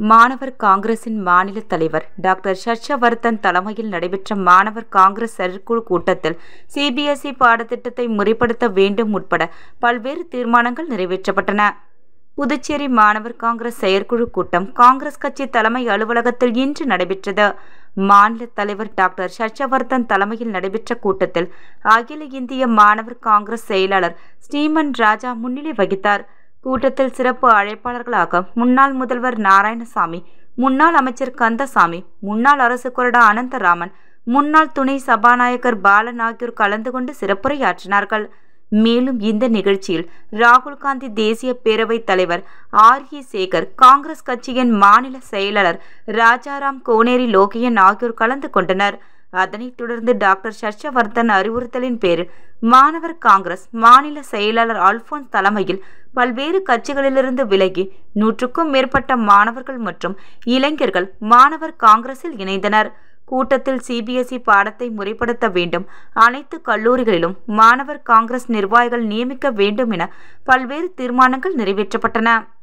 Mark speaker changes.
Speaker 1: மாணவர் காங்கிரசின் மாநில தலைவர் டாக்டர் ஹர்ஷவர்தன் தலைமையில் நடைபெற்ற மாணவர் காங்கிரஸ் செயற்குழு கூட்டத்தில் சிபிஎஸ்இ பாடத்திட்டத்தை முறைப்படுத்த வேண்டும் உட்பட பல்வேறு தீர்மானங்கள் நிறைவேற்றப்பட்டன புதுச்சேரி மாணவர் காங்கிரஸ் செயற்குழு கூட்டம் காங்கிரஸ் கட்சி தலைமை அலுவலகத்தில் இன்று நடைபெற்றது மாநில தலைவர் டாக்டர் ஹர்ஷவர்தன் தலைமையில் நடைபெற்ற கூட்டத்தில் அகில இந்திய மாணவர் காங்கிரஸ் செயலாளர் ஸ்ரீமன் ராஜா முன்னிலை வகித்தார் கூட்டத்தில் சிறப்பு அழைப்பாளர்களாக முன்னாள் முதல்வர் நாராயணசாமி முன்னாள் அமைச்சர் கந்தசாமி முன்னாள் அரசு கொறடா அனந்தராமன் முன்னாள் துணை சபாநாயகர் பாலன் ஆகியோர் கலந்து கொண்டு சிறப்புரையாற்றினார்கள் மேலும் இந்த நிகழ்ச்சியில் ராகுல் காந்தி தேசிய பேரவைத் தலைவர் ஆர் இ சேகர் காங்கிரஸ் கட்சியின் மாநில செயலாளர் ராஜாராம் கோனேரி லோகியன் ஆகியோர் கலந்து கொண்டனர் அதனைத் தொடர்ந்து டாக்டர் ஹர்ஷவர்தன் அறிவுறுத்தலின் பேரில் மாணவர் காங்கிரஸ் மாநில செயலாளர் அல்போன்ஸ் தலைமையில் பல்வேறு கட்சிகளிலிருந்து விலகி நூற்றுக்கும் மேற்பட்ட மாணவர்கள் மற்றும் இளைஞர்கள் மாணவர் காங்கிரஸில் இணைந்தனர் கூட்டத்தில் சிபிஎஸ்இ பாடத்தை முறைப்படுத்த வேண்டும் அனைத்து கல்லூரிகளிலும் மாணவர் காங்கிரஸ் நிர்வாகிகள் நியமிக்க வேண்டும் என பல்வேறு தீர்மானங்கள் நிறைவேற்றப்பட்டன